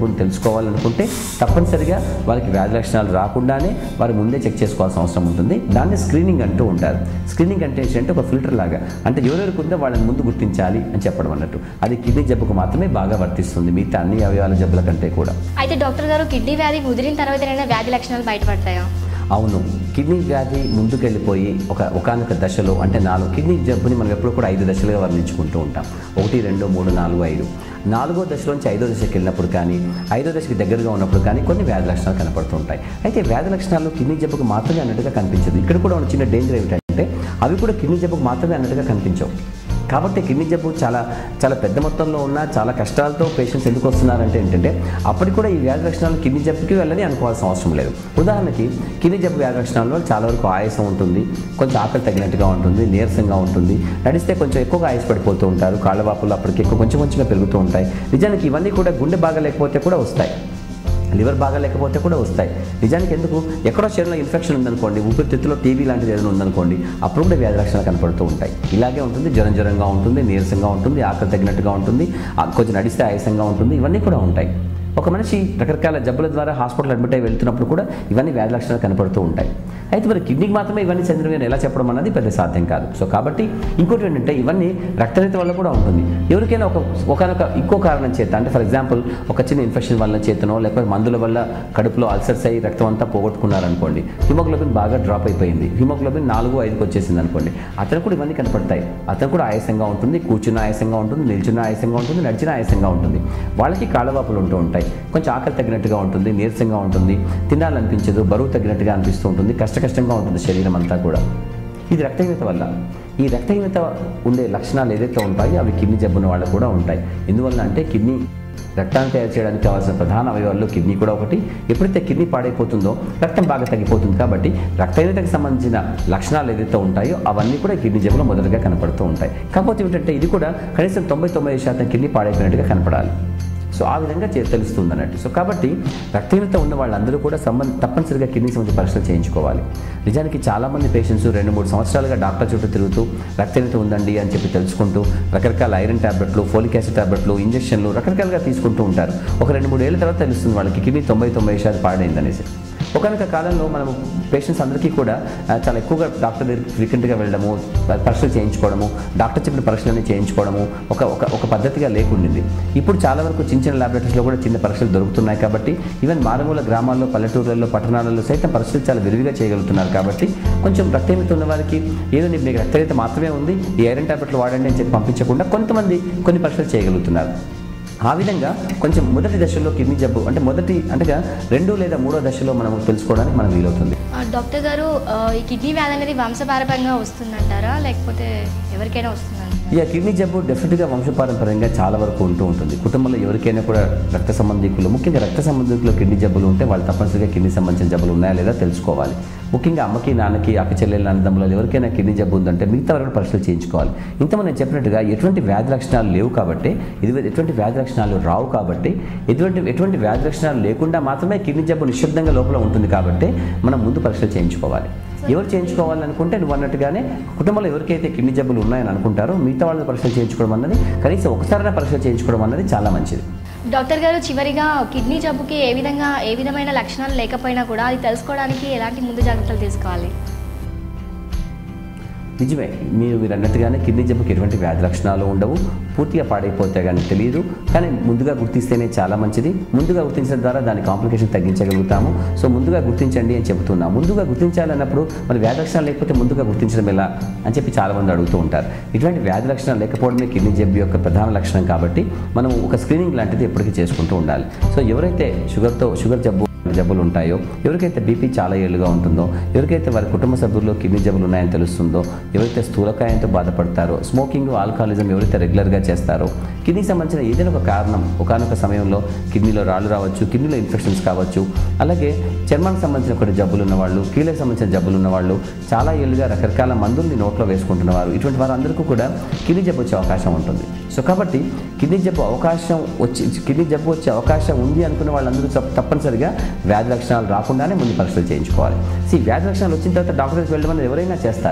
జబ్బును తెలుసుకోవాలనుకుంటే తప్పనిసరిగా వారికి వ్యాధి లక్షణాలు రాకుండానే వారు ముందే చెక్ చేసుకోవాల్సిన అవసరం ఉంటుంది దాన్ని స్క్రీనింగ్ అంటూ ఉంటారు స్క్రీనింగ్ అంటే ఏంటంటే ఒక ఫిల్టర్ లాగా అంటే ఎవరెవరికి ఉందో వాళ్ళని ముందు గుర్తించాలి అని చెప్పడం అన్నట్టు అది కిడ్నీ జబ్బుకు మాత్రమే బాగా వర్తిస్తుంది మిగతా అన్ని అవయవాల జబ్బుల కంటే కూడా అయితే డాక్టర్ గారు కిడ్నీ వ్యాధి ముదిరిన తర్వాత వ్యాధి లక్షణాలు బయటపడతాయా అవును కిడ్నీ వ్యాధి ముందుకెళ్ళిపోయి ఒక ఒకనొక దశలో అంటే నాలుగు కిడ్నీ జబ్బుని మనం ఎప్పుడు కూడా ఐదు దశలుగా వర్ణించుకుంటూ ఉంటాం ఒకటి రెండు మూడు నాలుగు ఐదు నాలుగో దశలోంచి ఐదో దశకి వెళ్ళినప్పుడు కానీ ఐదో దశకి దగ్గరగా ఉన్నప్పుడు కానీ కొన్ని వ్యాధి లక్షణాలు కనపడుతుంటాయి అయితే వ్యాధి లక్షణాలు కిడ్నీ జబ్బుకు మాత్రమే అన్నట్టుగా కనిపించదు ఇక్కడ కూడా ఉన్న చిన్న డేంజర్ ఏమిటంటే అవి కూడా కిడ్నీ జబ్బుకు మాత్రమే అన్నట్టుగా కనిపించవు కాబట్టి కిడ్నీ జబ్బు చాలా చాలా పెద్ద మొత్తంలో ఉన్న చాలా కష్టాలతో పేషెంట్స్ ఎందుకు వస్తున్నారంటే ఏంటంటే అప్పటికి కూడా ఈ వ్యాధి లక్షణాలు కిడ్నీ జబ్బుకి వెళ్ళని అనుకోవాల్సిన అవసరం లేదు ఉదాహరణకి కిడ్నీ జబ్బు వ్యాధి లక్షణాల్లో చాలా వరకు ఆయాసం ఉంటుంది కొంచెం ఆకలి తగినట్టుగా ఉంటుంది నీరసంగా ఉంటుంది నడిస్తే కొంచెం ఎక్కువగా ఆయాస పడిపోతూ ఉంటారు కాళ్ళ వాపులు అప్పటికి ఎక్కువ కొంచెం కొంచెంగా పెరుగుతూ ఉంటాయి నిజానికి ఇవన్నీ కూడా గుండె బాగా లేకపోతే కూడా వస్తాయి లివర్ బాగా లేకపోతే కూడా వస్తాయి నిజానికి ఎందుకు ఎక్కడో శరీరంలో ఇన్ఫెక్షన్ ఉందనుకోండి ఊపిరితిత్తులో టీబీ లాంటిది ఏదైనా ఉందనుకోండి అప్పుడు కూడా వ్యాధి లక్షణాలు కనపడుతూ ఉంటాయి ఇలాగే ఉంటుంది జ్వరం జ్వరంగా ఉంటుంది నీరసంగా ఉంటుంది ఆకలి తగినట్టుగా ఉంటుంది ఆ, కొంచెం నడిస్తే ఆయాసంగా ఉంటుంది ఇవన్నీ కూడా ఉంటాయి ఒక మనిషి రకరకాల జబ్బుల ద్వారా హాస్పిటల్ అడ్మిట్ అయి వెళ్తున్నప్పుడు కూడా ఇవన్నీ వ్యాధి లక్షణాలు కనపడుతూ ఉంటాయి అయితే మరి కిడ్నీకి మాత్రమే ఇవన్నీ చెందినవి ఎలా చెప్పడం అన్నది పెద్ద సాధ్యం కాదు సో కాబట్టి ఇంకోటి ఏంటంటే ఇవన్నీ రక్తరీత వల్ల కూడా ఉంటుంది ఎవరికైనా ఒక ఒకనొక ఇంకో కారణం చేత అంటే ఫర్ ఎగ్జాంపుల్ ఒక చిన్న ఇన్ఫెక్షన్ వల్ల చేతనో లేకపోతే మందుల వల్ల కడుపులో అల్సర్స్ అయ్యి రక్తం అంతా పోగొట్టుకున్నారనుకోండి హిమోగ్లోబిన్ బాగా డ్రాప్ అయిపోయింది హిమోగ్లోబిన్ నాలుగు ఐదుకి వచ్చేసింది అనుకోండి అతను కూడా ఇవన్నీ కనపడతాయి అతను కూడా ఆయాసంగా ఉంటుంది కూర్చున్న ఆయాసంగా ఉంటుంది నిల్చున్న ఆయాసంగా ఉంటుంది నడిచిన ఆయాసంగా ఉంటుంది వాళ్ళకి కాళ్ళవాపులు ఉంటూ ఉంటాయి కొంచెం ఆకలి తగ్గినట్టుగా ఉంటుంది నీరసంగా ఉంటుంది తినాలనిపించదు బరువు తగ్గినట్టుగా అనిపిస్తూ ఉంటుంది కష్ట కష్టంగా ఉంటుంది శరీరం అంతా కూడా ఇది రక్తహీనత వల్ల ఈ రక్తహీనత ఉండే లక్షణాలు ఏదైతే ఉంటాయో అవి కిడ్నీ జబ్బున వాళ్ళు కూడా ఉంటాయి ఎందువల్ల అంటే కిడ్నీ రక్తాన్ని తయారు చేయడానికి కావాల్సిన ప్రధాన అవయవాల్లో కిడ్నీ కూడా ఒకటి ఎప్పుడైతే కిడ్నీ పాడైపోతుందో రక్తం బాగా తగ్గిపోతుంది కాబట్టి రక్తహీనతకు సంబంధించిన లక్షణాలు ఏదైతే ఉంటాయో అవన్నీ కూడా కిడ్నీ జబ్బులో మొదటగా కనపడుతూ ఉంటాయి కాకపోతే ఏంటంటే ఇది కూడా కనీసం తొంభై తొమ్మిది శాతం కిడ్నీ పాడైపోయినట్టుగా కనపడాలి సో ఆ విధంగా చే- తెలుస్తుంది అన్నట్టు సో కాబట్టి రక్తహీనత ఉన్న వాళ్ళందరూ కూడా సంబంధ తప్పనిసరిగా కిడ్నీ సంబంధించిన పరీక్షలు చేయించుకోవాలి నిజానికి చాలామంది పేషెంట్స్ రెండు మూడు సంవత్సరాలుగా డాక్టర్ చుట్టూ తిరుగుతూ రక్తహీనత ఉందండి అని చెప్పి తెలుసుకుంటూ రకరకాల ఐరన్ టాబ్లెట్లు ఫోలిక్ యాసిడ్ టాబ్లెట్లు ఇంజెక్షన్లు రకరకాలుగా తీసుకుంటూ ఉంటారు ఒక రెండు మూడు ఏళ్ళ తర్వాత తెలుస్తుంది వాళ్ళకి కిడ్నీ తొంభై తొంభై శాతం పాడైంది అనేసి ఒకనొక కాలంలో మనం పేషెంట్స్ అందరికీ కూడా ఆ, చాలా ఎక్కువగా డాక్టర్ దగ్గరికి ఫ్రీక్వెంట్గా వెళ్ళడము పరీక్షలు చేయించుకోవడము డాక్టర్ చెప్పిన పరీక్షలన్నీ చేయించుకోవడము ఒక ఒక ఒక పద్ధతిగా లేకుండింది ఇప్పుడు చాలా వరకు చిన్న చిన్న ల్యాబొరేటరీస్లో కూడా చిన్న పరీక్షలు దొరుకుతున్నాయి కాబట్టి ఈవెన్ మారుమూల గ్రామాల్లో పల్లెటూర్లలో పట్టణాలలో సైతం పరీక్షలు చాలా విరివిగా చేయగలుగుతున్నారు కాబట్టి కొంచెం రక్తహీనత ఉన్న వారికి ఏదో నీ- మీకు రక్తహీనత మాత్రమే ఉంది ఈ ఐరన్ టాబ్లెట్లు వాడండి అని చెప్పి పంపించకుండా కొంతమంది కొన్ని పరీక్షలు చేయగలుగుతున్నారు ఆ విధంగా కొంచెం మొదటి దశలో కిడ్నీ జబ్బు అంటే మొదటి అంటే రెండో లేదా మూడో దశలో మనం తెలుసుకోవడానికి మనం వీలవుతుంది ఆ, డాక్టర్ గారు ఆ, ఈ కిడ్నీ వ్యాధి అనేది వంశపారపరంగా వస్తుందంటారా లేకపోతే ఎవరికైనా వస్తుందంటారా ఇక కిడ్నీ జబ్బు డెఫినెట్గా వంశపారంపర్యంగా చాలా వరకు ఉంటూ ఉంటుంది కుటుంబంలో ఎవరికైనా కూడా రక్త సంబంధికులు ముఖ్యంగా రక్త సంబంధికులు కిడ్నీ జబ్బులు ఉంటే వాళ్ళు తప్పనిసరిగా కిడ్నీ సంబంధించిన జబ్బులు ఉన్నాయా లేదా తెలుసుకోవాలి ముఖ్యంగా అమ్మకి నాన్నకి అక్క చెల్లెలు అన్నదమ్ములలో ఎవరికైనా కిడ్నీ జబ్బు ఉందంటే మిగతా వరకు పరీక్షలు చేయించుకోవాలి ఇంతమంది నేను చెప్పినట్టుగా ఎటువంటి వ్యాధి లక్షణాలు లేవు కాబట్టి ఇది ఎటువంటి వ్యాధి లక్షణాలు రావు కాబట్టి ఎటువంటి ఎటువంటి వ్యాధి లక్షణాలు లేకుండా మాత్రమే కిడ్నీ జబ్బు నిశ్శబ్దంగా లోపల ఉంటుంది కాబట్టి మనం ముందు పరీక్షలు చేయించుకోవాలి ఎవరు చేయించుకోవాలనుకుంటే నువ్వు అన్నట్టుగానే కుటుంబంలో ఎవరికైతే కిడ్నీ జబ్బులు ఉన్నాయని అనుకుంటారో మిగతా వాళ్ళని పరీక్షలు చేయించుకోవడం అన్నది కనీసం ఒకసారైనా పరీక్షలు చేయించుకోవడం అన్నది చాలా మంచిది డాక్టర్ గారు చివరిగా కిడ్నీ జబ్బుకి ఏ విధంగా ఏ విధమైన లక్షణాలు లేకపోయినా కూడా అది తెలుసుకోవడానికి ఎలాంటి ముందు జాగ్రత్తలు తీసుకోవాలి నిజమే మీరు మీరు అన్నట్టుగానే కిడ్నీ జబ్బుకి ఎటువంటి వ్యాధి లక్షణాలు ఉండవు పూర్తిగా పాడైపోతే కానీ తెలియదు కానీ ముందుగా గుర్తిస్తేనే చాలా మంచిది ముందుగా గుర్తించడం ద్వారా దాని కాంప్లికేషన్ తగ్గించగలుగుతాము సో ముందుగా గుర్తించండి అని చెబుతున్నాం ముందుగా గుర్తించాలన్నప్పుడు మరి వ్యాధి లక్షణాలు లేకపోతే ముందుగా గుర్తించడం ఎలా అని చెప్పి చాలామంది అడుగుతూ ఉంటారు ఇటువంటి వ్యాధి లక్షణాలు లేకపోవడమే కిడ్నీ జబ్బు యొక్క ప్రధాన లక్షణం కాబట్టి మనం ఒక స్క్రీనింగ్ లాంటిది ఎప్పటికీ చేసుకుంటూ ఉండాలి సో ఎవరైతే షుగర్తో షుగర్ జబ్బు జబ్బులు ఉంటాయో ఎవరికైతే బీపీ చాలా ఏళ్ళుగా ఉంటుందో ఎవరికైతే వారి కుటుంబ సభ్యుల్లో కిడ్నీ జబ్బులు ఉన్నాయని తెలుస్తుందో ఎవరైతే స్థూలకాయంతో బాధపడతారో స్మోకింగ్ ఆల్కహాలిజం ఎవరైతే రెగ్యులర్గా చేస్తారో కిడ్నీకి సంబంధించిన ఏదైనా ఒక కారణం ఒకనొక సమయంలో కిడ్నీలో రాళ్ళు రావచ్చు కిడ్నీలో ఇన్ఫెక్షన్స్ కావచ్చు అలాగే చర్మానికి సంబంధించిన కొన్ని జబ్బులు ఉన్నవాళ్ళు కీళ్ళకి సంబంధించిన జబ్బులు ఉన్నవాళ్ళు చాలా ఏళ్ళుగా రకరకాల మందుల్ని నోట్లో వేసుకుంటున్నవారు ఇటువంటి వారందరికీ కూడా కిడ్నీ జబ్బు వచ్చే అవకాశం ఉంటుంది సో కాబట్టి కిడ్నీ జబ్బు అవకాశం వచ్చి కిడ్నీ జబ్బు వచ్చే అవకాశం ఉంది అనుకున్న వాళ్ళందరూ తప్ప- తప్పనిసరిగా వ్యాధి లక్షణాలు రాకుండానే ముందు పరీక్షలు చేయించుకోవాలి సో ఈ వ్యాధి లక్షణాలు వచ్చిన తర్వాత డాక్టర్ దగ్గరికి వెళ్ళడం అనేది ఎవరైనా చేస్తారు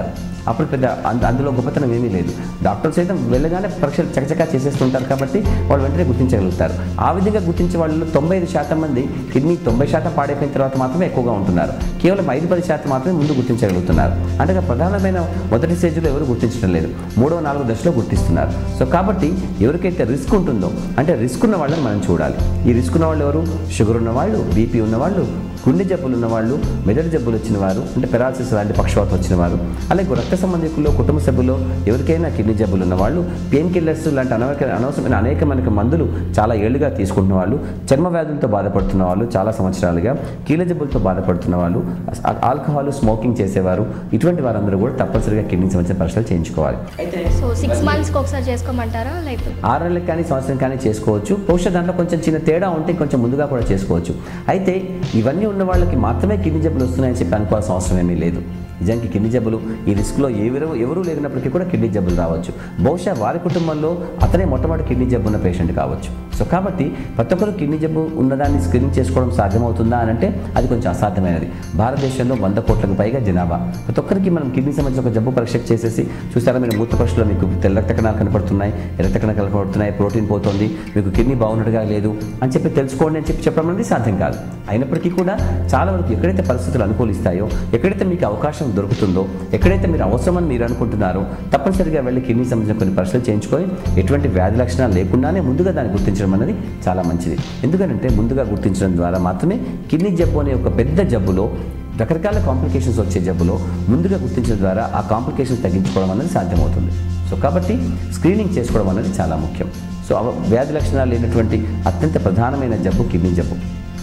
అప్పుడు పెద్ద అంద- అందులో గొప్పతనం ఏమీ లేదు డాక్టర్ సైతం వెళ్ళగానే పరీక్షలు చకచకా చేసేస్తుంటారు కాబట్టి వాళ్ళు వెంటనే గుర్తించగలుగుతారు ఆ విధంగా గుర్తించే వాళ్ళు తొంభై ఐదు శాతం మంది కిడ్నీ తొంభై శాతం పాడైపోయిన తర్వాత మాత్రమే ఎక్కువగా ఉంటున్నారు కేవలం ఐదు పది శాతం మాత్రమే ముందు గుర్తించగలుగుతున్నారు అంటే ఇక ప్రధానమైన మొదటి స్టేజ్లో ఎవరు గుర్తించడం లేదు మూడో నాలుగో దశలో గుర్తిస్తున్నారు సో కాబట్టి ఎవరికైతే రిస్క్ ఉంటుందో అంటే రిస్క్ ఉన్న వాళ్ళని మనం చూడాలి ఈ రిస్క్ ఉన్న వాళ్ళు ఎవరు షుగర్ ఉన్నవాళ్ళు బీపీ ఉన్నవాళ్ళు గుండె జబ్బులు ఉన్నవాళ్ళు మెదడు జబ్బులు వచ్చిన వారు అంటే పెరాలసిస్ లాంటి పక్షవాతం వచ్చిన వారు అలాగే రక్త సంబంధికుల్లో కుటుంబ సభ్యుల్లో ఎవరికైనా కిడ్నీ జబ్బులు ఉన్నవాళ్ళు పెయిన్ కిల్లర్స్ లాంటి అనవక అనవసరమైన అనేక మనకి మందులు చాలా ఏళ్ళుగా తీసుకుంటున్న వాళ్ళు చర్మ వ్యాధులతో బాధపడుతున్న వాళ్ళు చాలా సంవత్సరాలుగా కీళ్ళ జబ్బులతో బాధపడుతున్న వాళ్ళు ఆ- ఆల్కహాల్ స్మోకింగ్ చేసేవారు ఇటువంటి వారందరూ కూడా తప్పనిసరిగా కిడ్నీ సంబంధించిన పరీక్షలు చేయించుకోవాలి అయితే సో సిక్స్ మంత్స్కి ఒకసారి చేసుకోమంటారా లేకపోతే ఆరు నెలలకు కానీ సంవత్సరం కానీ చేసుకోవచ్చు బహుశా దాంట్లో కొంచెం చిన్న తేడా ఉంటే కొంచెం ముందుగా కూడా చేసుకోవచ్చు అయితే ఇవన్నీ ఉన్న వాళ్ళకి మాత్రమే కిడ్నీ జబ్బులు వస్తున్నాయని చెప్పి అనుకోవాల్సిన అవసరం ఏమీ లేదు నిజానికి కిడ్నీ జబ్బులు ఈ రిస్క్లో ఎవరు ఎవరూ లేనప్పటికీ కూడా కిడ్నీ జబ్బులు రావచ్చు బహుశా వారి కుటుంబంలో అతనే మొట్టమొదటి కిడ్నీ జబ్బు ఉన్న పేషెంట్ కావచ్చు సో కాబట్టి ప్రతి ఒక్కరు కిడ్నీ జబ్బు ఉన్నదాన్ని స్క్రీనింగ్ చేసుకోవడం సాధ్యమవుతుందా అని అంటే అది కొంచెం అసాధ్యమైనది భారతదేశంలో వంద కోట్లకు పైగా జనాభా ప్రతి ఒక్కరికి మనం కిడ్నీ సంబంధించిన ఒక జబ్బు పరీక్ష చేసేసి చూసారా మీరు మూత్ర పరీక్షలో మీకు తెల్ల రక్త కణాలు కనపడుతున్నాయి ఎర్ర రక్త కణాలు కనపడుతున్నాయి ప్రోటీన్ పోతుంది మీకు కిడ్నీ బాగున్నట్టుగా లేదు అని చెప్పి తెలుసుకోండి అని చెప్పి చెప్పడం అనేది సాధ్యం కాదు అయినప్పటికీ కూడా చాలా వరకు ఎక్కడైతే పరిస్థితులు అనుకూలిస్తాయో ఎక్కడైతే మీకు అవకాశం దొరుకుతుందో ఎక్కడైతే మీరు అవసరమని మీరు అనుకుంటున్నారో తప్పనిసరిగా వెళ్ళి కిడ్నీ సంబంధించిన కొన్ని పరీక్షలు చేయించుకొని ఎటువంటి వ్యాధి లక్షణాలు లేకుండానే ముందుగా దాన్ని గుర్తించడం అనేది చాలా మంచిది ఎందుకంటే ముందుగా గుర్తించడం ద్వారా మాత్రమే కిడ్నీ జబ్బు అనే ఒక పెద్ద జబ్బులో రకరకాల కాంప్లికేషన్స్ వచ్చే జబ్బులో ముందుగా గుర్తించడం ద్వారా ఆ కాంప్లికేషన్స్ తగ్గించుకోవడం అనేది సాధ్యమవుతుంది సో కాబట్టి స్క్రీనింగ్ చేసుకోవడం అనేది చాలా ముఖ్యం సో అవ- వ్యాధి లక్షణాలు లేనటువంటి అత్యంత ప్రధానమైన జబ్బు కిడ్నీ జబ్బు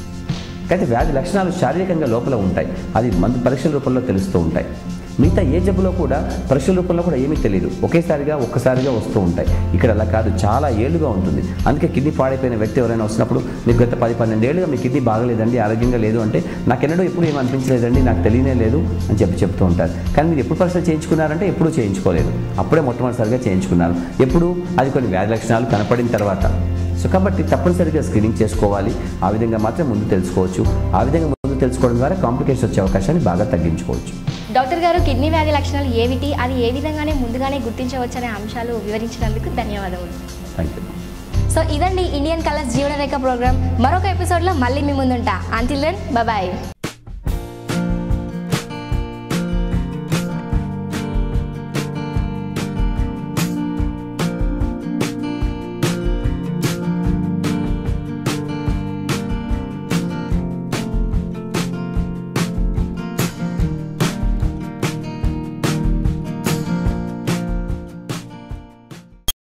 అయితే వ్యాధి లక్షణాలు శారీరకంగా లోపల ఉంటాయి అది మందు పరీక్షల రూపంలో తెలుస్తూ ఉంటాయి మిగతా ఏ జబ్బులో కూడా పరీక్షల రూపంలో కూడా ఏమీ తెలియదు ఒకేసారిగా ఒక్కసారిగా వస్తూ ఉంటాయి ఇక్కడ అలా కాదు చాలా ఏళ్ళుగా ఉంటుంది అందుకే కిడ్నీ పాడైపోయిన వ్యక్తి ఎవరైనా వస్తున్నప్పుడు మీకు గత పది పన్నెండు ఏళ్ళుగా మీ కిడ్నీ బాగలేదండి ఆరోగ్యంగా లేదు అంటే నాకెన్నడూ ఎప్పుడు ఏం అనిపించలేదండి నాకు తెలియనే లేదు అని చెప్పి చెప్తూ ఉంటారు కానీ మీరు ఎప్పుడు పరీక్షలు చేయించుకున్నారంటే ఎప్పుడూ చేయించుకోలేదు అప్పుడే మొట్టమొదటిసారిగా చేయించుకున్నారు ఎప్పుడు అది కొన్ని వ్యాధి లక్షణాలు కనపడిన తర్వాత సో కాబట్టి తప్పనిసరిగా స్క్రీనింగ్ చేసుకోవాలి ఆ విధంగా మాత్రం ముందు తెలుసుకోవచ్చు ఆ విధంగా ముందు తెలుసుకోవడం ద్వారా కాంప్లికేషన్స్ వచ్చే అవకాశాన్ని బాగా తగ్గించుకోవచ్చు డాక్టర్ గారు కిడ్నీ వ్యాధి లక్షణాలు ఏమిటి అది ఏ విధంగానే ముందుగానే గుర్తించవచ్చు అనే అంశాలు వివరించినందుకు ధన్యవాదములు థ్యాంక్ యూ సో ఇదండి ఇండియన్ కలర్స్ జీవనరేఖ ప్రోగ్రామ్ మరొక ఎపిసోడ్లో మళ్ళీ మీ ముందుంటా అంటిల్ దెన్ బాయ్